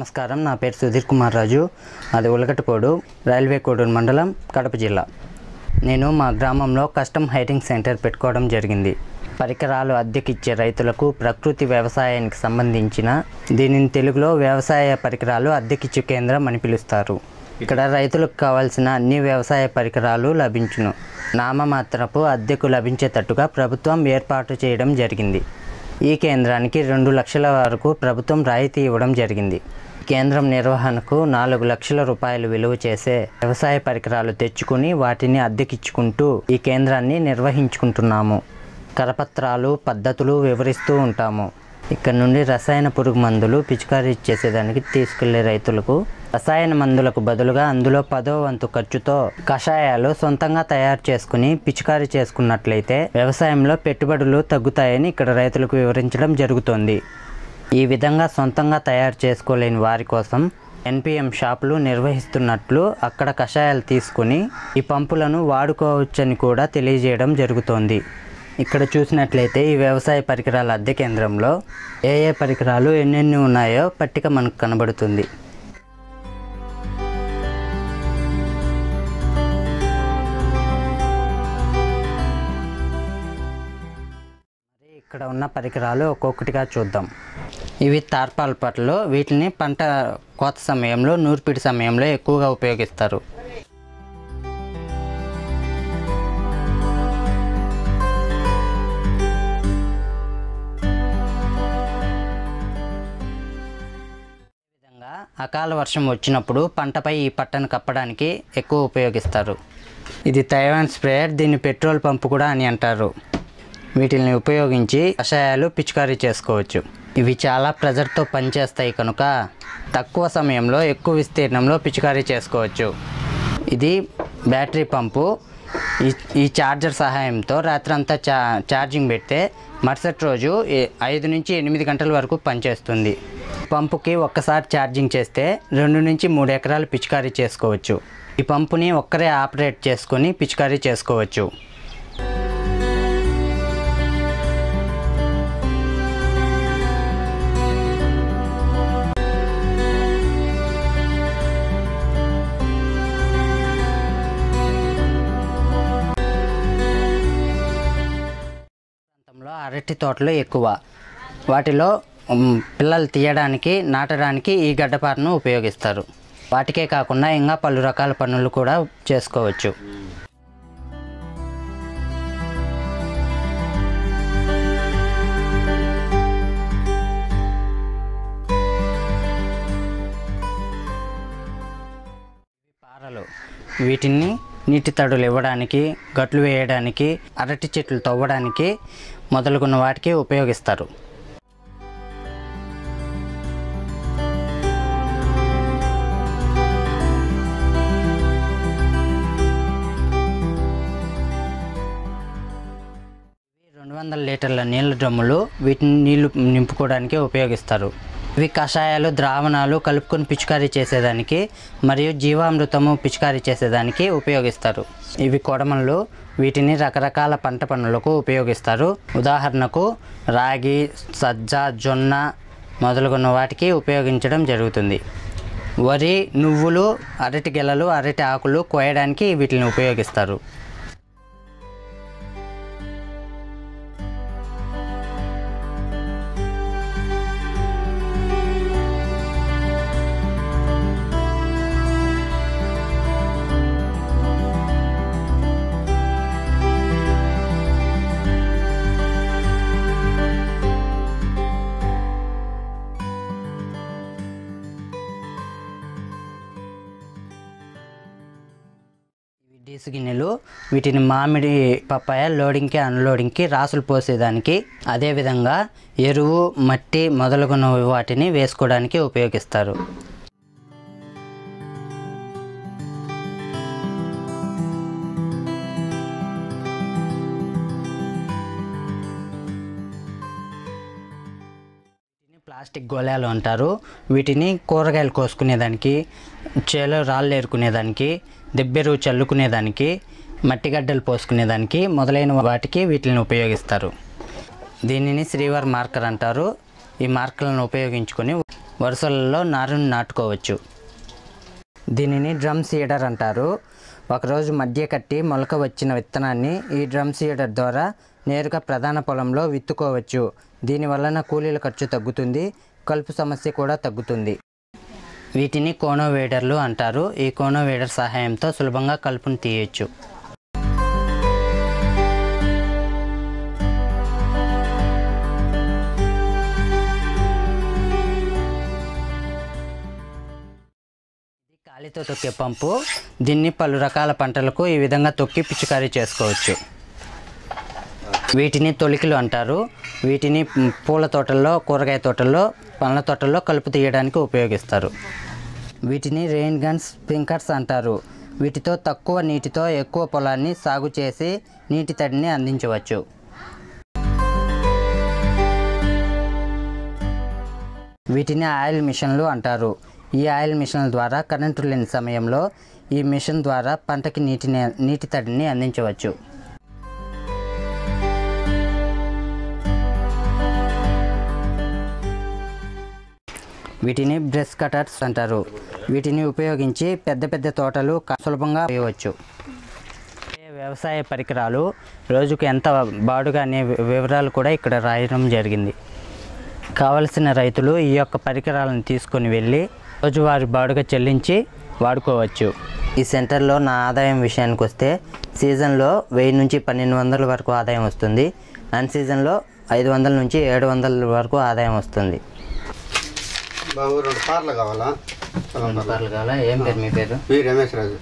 నమస్కారం నా పేరు సుధీర్ కుమార్ రాజు అది ఉలగటపోడు రైల్వే కోడూరు మండలం కడప జిల్లా నేను మా గ్రామంలో కస్టమ్ హైరింగ్ సెంటర్ పెట్టుకోవడం జరిగింది పరికరాలు అద్దెకిచ్చే రైతులకు ప్రకృతి వ్యవసాయానికి సంబంధించిన దీనిని తెలుగులో వ్యవసాయ పరికరాలు అద్దెకిచ్చు కేంద్రం అని పిలుస్తారు ఇక్కడ రైతులకు కావాల్సిన అన్ని వ్యవసాయ పరికరాలు లభించును నామమాత్రపు అద్దెకు లభించేటట్టుగా ప్రభుత్వం ఏర్పాటు చేయడం జరిగింది ఈ కేంద్రానికి రెండు లక్షల వరకు ప్రభుత్వం రాయితీ ఇవ్వడం జరిగింది కేంద్రం నిర్వహణకు నాలుగు లక్షల రూపాయలు విలువ చేసే వ్యవసాయ పరికరాలు తెచ్చుకుని వాటిని అద్దెకిచ్చుకుంటూ ఈ కేంద్రాన్ని నిర్వహించుకుంటున్నాము కరపత్రాలు పద్ధతులు వివరిస్తూ ఉంటాము ఇక్కడ నుండి రసాయన పురుగు మందులు పిచికారీ చేసేదానికి తీసుకెళ్లే రైతులకు రసాయన మందులకు బదులుగా అందులో పదో వంతు ఖర్చుతో కషాయాలు సొంతంగా తయారు చేసుకుని పిచికారీ చేసుకున్నట్లయితే వ్యవసాయంలో పెట్టుబడులు తగ్గుతాయని ఇక్కడ రైతులకు వివరించడం జరుగుతోంది ఈ విధంగా సొంతంగా తయారు చేసుకోలేని వారి కోసం ఎన్పిఎం షాపులు నిర్వహిస్తున్నట్లు అక్కడ కషాయాలు తీసుకుని ఈ పంపులను వాడుకోవచ్చని కూడా తెలియజేయడం జరుగుతోంది ఇక్కడ చూసినట్లయితే ఈ వ్యవసాయ పరికరాల అద్దె కేంద్రంలో ఏ ఏ పరికరాలు ఎన్నెన్ని ఉన్నాయో పట్టిక మనకు కనబడుతుంది మరి ఇక్కడ ఉన్న పరికరాలు ఒక్కొక్కటిగా చూద్దాం ఇవి తార్పాల పట్లు వీటిని పంట కోత సమయంలో నూర్పిడి సమయంలో ఎక్కువగా ఉపయోగిస్తారు విధంగా అకాల వర్షం వచ్చినప్పుడు పంటపై ఈ పట్టను కప్పడానికి ఎక్కువ ఉపయోగిస్తారు ఇది తైవాన్ స్ప్రేయర్ దీన్ని పెట్రోల్ పంపు కూడా అని అంటారు వీటిని ఉపయోగించి కషాయాలు పిచికారీ చేసుకోవచ్చు ఇవి చాలా ప్రెజర్తో పనిచేస్తాయి కనుక తక్కువ సమయంలో ఎక్కువ విస్తీర్ణంలో పిచికారీ చేసుకోవచ్చు ఇది బ్యాటరీ పంపు ఈ ఈ ఛార్జర్ సహాయంతో రాత్రంతా చా ఛార్జింగ్ పెడితే మరుసటి రోజు ఏ- ఐదు నుంచి ఎనిమిది గంటల వరకు పనిచేస్తుంది పంపుకి ఒక్కసారి ఛార్జింగ్ చేస్తే రెండు నుంచి మూడు ఎకరాలు పిచికారీ చేసుకోవచ్చు ఈ పంపుని ఒక్కరే ఆపరేట్ చేసుకొని పిచికారీ చేసుకోవచ్చు ప్రాంతంలో అరటి తోటలు ఎక్కువ వాటిలో ఉమ్, పిల్లలు తీయడానికి నాటడానికి ఈ గడ్డపారను ఉపయోగిస్తారు వాటికే కాకుండా ఇంకా పలు రకాల పనులు కూడా చేసుకోవచ్చు పారలు వీటిని నీటి తడులు ఇవ్వడానికి గట్లు వేయడానికి అరటి చెట్లు తవ్వడానికి మొదలుగున్న వాటికి ఉపయోగిస్తారు రెండు వందల లీటర్ల నీళ్ళ డ్రమ్ములు వీటిని నీళ్లు నింపుకోవడానికి ఉపయోగిస్తారు ఇవి కషాయాలు ద్రావణాలు కలుపుకొని పిచికారీ చేసేదానికి మరియు జీవామృతము పిచికారీ చేసేదానికి ఉపయోగిస్తారు ఇవి కొడమలు వీటిని రకరకాల పంట పనులకు ఉపయోగిస్తారు ఉదాహరణకు రాగి సజ్జ జొన్న మొదలుగున్న వాటికి ఉపయోగించడం జరుగుతుంది వరి నువ్వులు అరటి గెలలు అరటి ఆకులు కోయడానికి వీటిని ఉపయోగిస్తారు ఇవి డీసు గిన్నెలు వీటిని మామిడి పప్పాయ లోడింగ్కి అన్లోడింగ్కి రాసులు పోసేదానికి అదేవిధంగా ఎరువు మట్టి మొదలగున వాటిని వేసుకోవడానికి ఉపయోగిస్తారు వీటిని ప్లాస్టిక్ గోళాలు అంటారు వీటిని కూరగాయలు కోసుకునేదానికి చేలో రాళ్ళు ఏరుకునేదానికి దెబ్బెరు చల్లుకునేదానికి మట్టిగడ్డలు పోసుకునేదానికి మొదలైన వాటికి వీటిని ఉపయోగిస్తారు దీనిని శ్రీవారి మార్కర్ అంటారు ఈ మార్కర్లను ఉపయోగించుకొని వరుసలలో నారుని నాటుకోవచ్చు దీనిని డ్రమ్ సీడర్ అంటారు ఒకరోజు మధ్య కట్టి మొలక వచ్చిన విత్తనాన్ని ఈ డ్రమ్ సీడర్ ద్వారా నేరుగా ప్రధాన పొలంలో విత్తుకోవచ్చు దీని వలన కూలీల ఖర్చు తగ్గుతుంది కలుపు సమస్య కూడా తగ్గుతుంది వీటిని కోనోవేడర్లు అంటారు ఈ కోనోవేడర్ సహాయంతో సులభంగా కలుపును తీయచ్చు ఇది గాలితో తొక్కే పంపు దీన్ని పలు రకాల పంటలకు ఈ విధంగా తొక్కి పిచికారీ చేసుకోవచ్చు వీటిని తొలికలు అంటారు వీటిని మ్, పూల తోటల్లో కూరగాయ తోటల్లో పండ్ల తోటల్లో కలుపు తీయడానికి ఉపయోగిస్తారు వీటిని రెయిన్ గన్స్ స్ప్రింకర్స్ అంటారు వీటితో తక్కువ నీటితో ఎక్కువ పొలాన్ని సాగు చేసి నీటి తడిని అందించవచ్చు వీటిని ఆయిల్ మిషన్లు అంటారు ఈ ఆయిల్ మిషన్ల ద్వారా కరెంటు లేని సమయంలో ఈ మిషన్ ద్వారా పంటకి నీటిని నీటి తడిని అందించవచ్చు వీటిని బ్రష్ కటర్స్ అంటారు వీటిని ఉపయోగించి పెద్ద పెద్ద తోటలు క- సులభంగా వేయవచ్చు వ్యవసాయ పరికరాలు రోజుకు ఎంత బాడుగా అనే వి- వివరాలు కూడా ఇక్కడ రాయడం జరిగింది కావలసిన రైతులు ఈ యొక్క పరికరాలను తీసుకొని వెళ్ళి రోజువారి బాడుగ చెల్లించి వాడుకోవచ్చు ఈ సెంటర్లో నా ఆదాయం విషయానికి వస్తే సీజన్లో వెయ్యి నుంచి పన్నెండు వందల వరకు ఆదాయం వస్తుంది అన్ సీజన్లో ఐదు వందల నుంచి ఏడు వందల వరకు ఆదాయం వస్తుంది బాబు రెండు కార్లు కావాలా పొలం కార్లు. కార్లు కావాలా ఏం పేరు మీ పేరు వి రమేష్ రాజు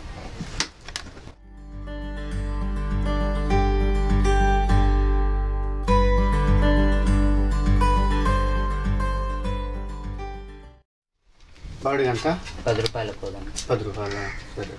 బాడీ ఎంత పది రూపాయలు పోదాం పది రూపాయలు సరే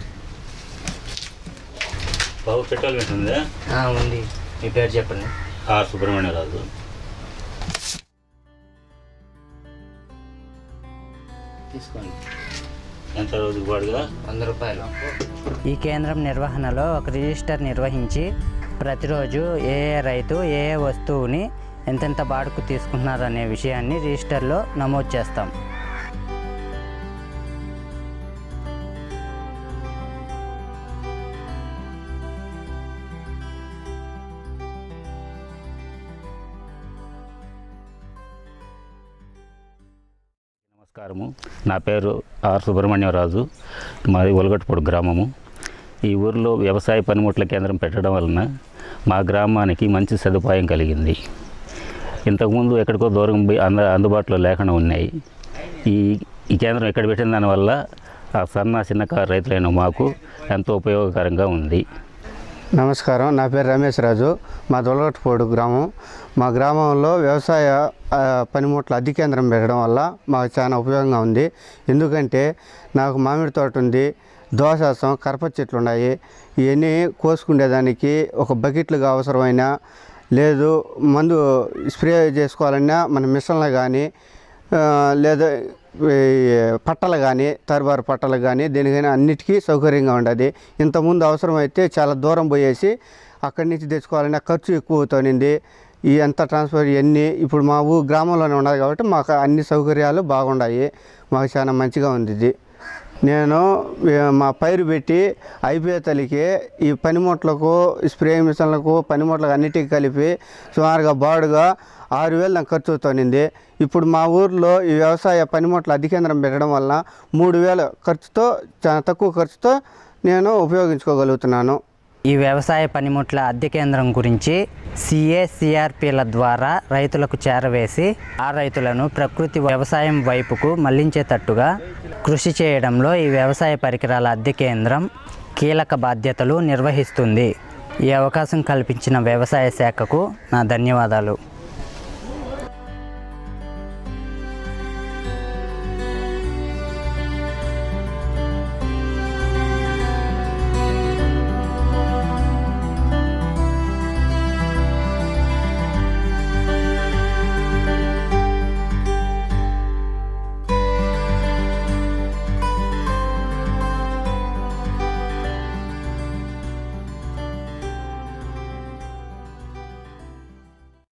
బాబు పెట్రోల్ మిషన్ ఉందా ఉంది మీ పేరు చెప్పండి ఆర్ సుబ్రహ్మణ్యరాజు తీసుకోండి ఎంత రోజుకు బాడుగా వంద రూపాయలు ఈ కేంద్రం నిర్వహణలో ఒక రిజిస్టర్ నిర్వహించి ప్రతిరోజు ఏ ఏ రైతు ఏ ఏ వస్తువుని ఎంతెంత బాడుకు తీసుకుంటున్నారు అనే విషయాన్ని రిజిస్టర్లో నమోదు చేస్తాం నమస్కారము నా పేరు ఆర్ సుబ్రహ్మణ్యరాజు మాది ఒలగట్టుపూడి గ్రామము ఈ ఊరిలో వ్యవసాయ పనిముట్ల కేంద్రం పెట్టడం వలన మా గ్రామానికి మంచి సదుపాయం కలిగింది ఇంతకుముందు ఎక్కడికో దూరం పోయి అంద అందుబాటులో లేకుండా ఉన్నాయి ఈ ఈ కేంద్రం ఇక్కడ పెట్టిన దానివల్ల ఆ సన్న చిన్నకారు రైతులైన మాకు ఎంతో ఉపయోగకరంగా ఉంది నమస్కారం నా పేరు రమేష్ రాజు మా దొలగట్టుపోడు గ్రామం మా గ్రామంలో వ్యవసాయ ఆ, పనిముట్ల అద్దె కేంద్రం పెట్టడం వల్ల మాకు చాలా ఉపయోగంగా ఉంది ఎందుకంటే నాకు మామిడి తోట ఉంది దోశాసం కరప చెట్లు ఉన్నాయి ఇవన్నీ కోసుకునేదానికి ఒక బకెట్లుగా అవసరమైన లేదు మందు స్ప్రే చేసుకోవాలన్నా మన మిషన్లు కానీ ఆ, లేదా ఈ పట్టలు కానీ తర్వారు పట్టలు కానీ దేనికైనా అన్నిటికీ సౌకర్యంగా ఉండదు ఇంతకుముందు అవసరమైతే చాలా దూరం పోయేసి అక్కడి నుంచి తెచ్చుకోవాలన్నా ఖర్చు ఎక్కువ అవుతుంది ఈ ఎంత ట్రాన్స్ఫర్ ఇవన్నీ ఇప్పుడు మా ఊ గ్రామంలోనే ఉన్నది కాబట్టి మాకు అన్ని సౌకర్యాలు బాగున్నాయి మాకు చాలా మంచిగా ఉంది ఇది నేను ఏ, మా పైరు పెట్టి అయిపోయే తలికి ఈ పనిముట్లకు స్ప్రే మిషన్లకు పనిముట్లకు అన్నిటికీ కలిపి సుమారుగా బాడుగా ఆరు వేలు నాకు ఖర్చు అవుతుంది ఇప్పుడు మా ఊర్లో ఈ వ్యవసాయ పనిముట్ల అధికేంద్రం పెట్టడం వల్ల మూడు వేల ఖర్చుతో చాలా తక్కువ ఖర్చుతో నేను ఉపయోగించుకోగలుగుతున్నాను ఈ వ్యవసాయ పనిముట్ల అద్దె కేంద్రం గురించి సిఏసిఆర్పిల ద్వారా రైతులకు చేరవేసి ఆ రైతులను ప్రకృతి వ్యవసాయం వైపుకు మళ్లించేటట్టుగా కృషి చేయడంలో ఈ వ్యవసాయ పరికరాల అద్దె కేంద్రం కీలక బాధ్యతలు నిర్వహిస్తుంది ఈ అవకాశం కల్పించిన వ్యవసాయ శాఖకు నా ధన్యవాదాలు